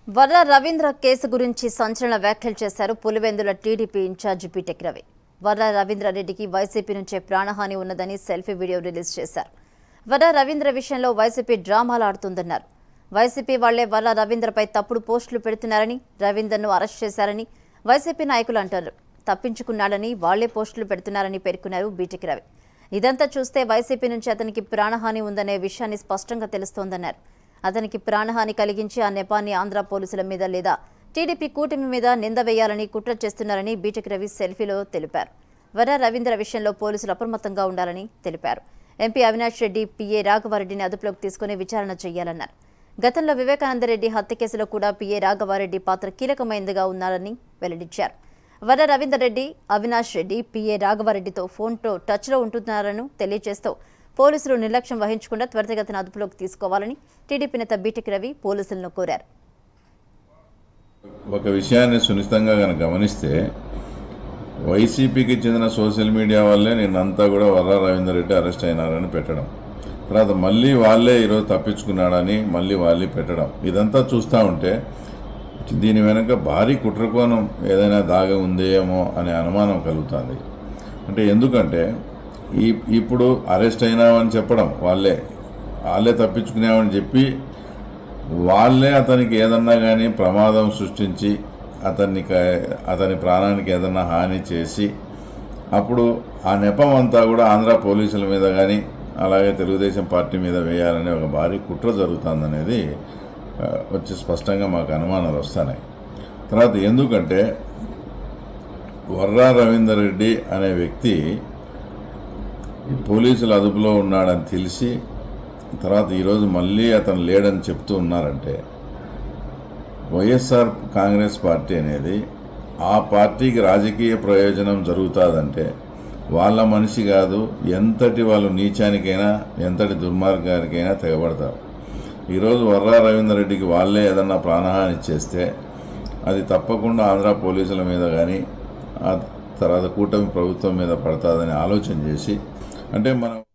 Varra Ravindra case గురించి సంచలన వ్యాఖ్యలు చేశారు Pulivendula TDP incharge BTech Ravi Varra Ravindra రెడ్డికి వైసీపీ నుంచే ప్రాణహాని ఉన్నదని సెల్ఫీ వీడియో రిలీజ్ చేశారు వర్ర రవీంద్ర విషయంలో వైసీపీ డ్రామాలు ఆడుతుందన్నారు వైసీపీ వాళ్లే వర్ర రవీంద్రపై తప్పుడు పోస్టులు పెడుతున్నారని రవీందర్ను అరెస్ట్ చేశారని వైసీపీ నాయకులు అంటారు తప్పించుకున్నాడని వాళ్లే పోస్టులు పెడుతున్నారని పేర్కొన్నారు బీటెక్ రవి ఇదంతా చూస్తే వైసీపీ నుంచి అతనికి ప్రాణహాని ఉందనే విషయాన్ని స్పష్టంగా తెలుస్తోందన్నారు అతనికి ప్రాణహాని కలిగించి ఆ నెపాన్ని ఆంధ్ర పోలీసుల మీద లేదా టీడీపీ కూటమి మీద నింద వేయాలని కుట్ర చేస్తున్నారని బీటెక్ రవి సెల్ఫీలో తెలిపారు వర రవీంద్ర విషయంలో పోలీసులు అప్రమత్తంగా ఉండాలని తెలిపారు ఎంపీ అవినాష్ రెడ్డి పిఏ రాఘవారెడ్డిని అదుపులోకి తీసుకుని విచారణ చేయాలన్నారు గతంలో వివేకానందరెడ్డి హత్య కేసులో కూడా పిఏ రాఘవారెడ్డి పాత్ర కీలకమైనదిగా ఉన్నారని వెల్లడించారు వర రవీందర్ రెడ్డి అవినాష్ రెడ్డి పిఏ రాఘవారెడ్డితో ఫోన్తో టచ్లో ఉంటున్నారని తెలియజేస్తూ పోలీసులు నిర్లక్ష్యం వహించకుండా త్వరితగతిన అదుపులోకి తీసుకోవాలని టీడీపీ నేత బీటెక్ రవి పోలీసులను కోరారు ఒక విషయాన్ని సునిశ్చితంగా కనుక గమనిస్తే వైసీపీకి చెందిన సోషల్ మీడియా వాళ్ళే నిన్నంతా కూడా వర్రా రవీందర్ రెడ్డి అరెస్ట్ అయినారని పెట్టడం తర్వాత మళ్ళీ వాళ్ళే ఈరోజు తప్పించుకున్నాడని మళ్ళీ వాళ్ళే పెట్టడం ఇదంతా చూస్తూ ఉంటే దీని వెనుక భారీ కుట్రకోణం ఏదైనా దాగి ఉందేమో అనే అనుమానం కలుగుతుంది అంటే ఎందుకంటే ఈ ఇప్పుడు అరెస్ట్ అయినామని చెప్పడం వాళ్ళే వాళ్ళే తప్పించుకున్నామని చెప్పి వాళ్ళే అతనికి ఏదన్నా కానీ ప్రమాదం సృష్టించి అతన్ని క- అతని ప్రాణానికి ఏదన్నా హాని చేసి అప్పుడు ఆ నెపం అంతా కూడా ఆంధ్ర పోలీసుల మీద కానీ అలాగే తెలుగుదేశం పార్టీ మీద వేయాలనే ఒక భారీ కుట్ర జరుగుతుందనేది ఆ, వచ్చి స్పష్టంగా మాకు అనుమానాలు వస్తున్నాయి తర్వాత ఎందుకంటే వర్రా రవీందర్ రెడ్డి అనే వ్యక్తి ఈ పోలీసుల అదుపులో ఉన్నాడని తెలిసి తర్వాత ఈరోజు మళ్ళీ అతను లేడని చెప్తూ ఉన్నారంటే వైఎస్ఆర్ కాంగ్రెస్ పార్టీ అనేది ఆ పార్టీకి రాజకీయ ప్రయోజనం జరుగుతుందంటే వాళ్ళ మనిషి కాదు ఎంతటి వాళ్ళు నీచానికైనా ఎంతటి దుర్మార్గానికైనా తెగబడతారు ఈరోజు వర్రా రవీందర్ రెడ్డికి వాళ్ళే ఏదన్నా ప్రాణహాని చేస్తే అది తప్పకుండా ఆంధ్ర పోలీసుల మీద కానీ ఆ తర్వాత కూటమి ప్రభుత్వం మీద పడుతుందని ఆలోచన చేసి అంటే మనం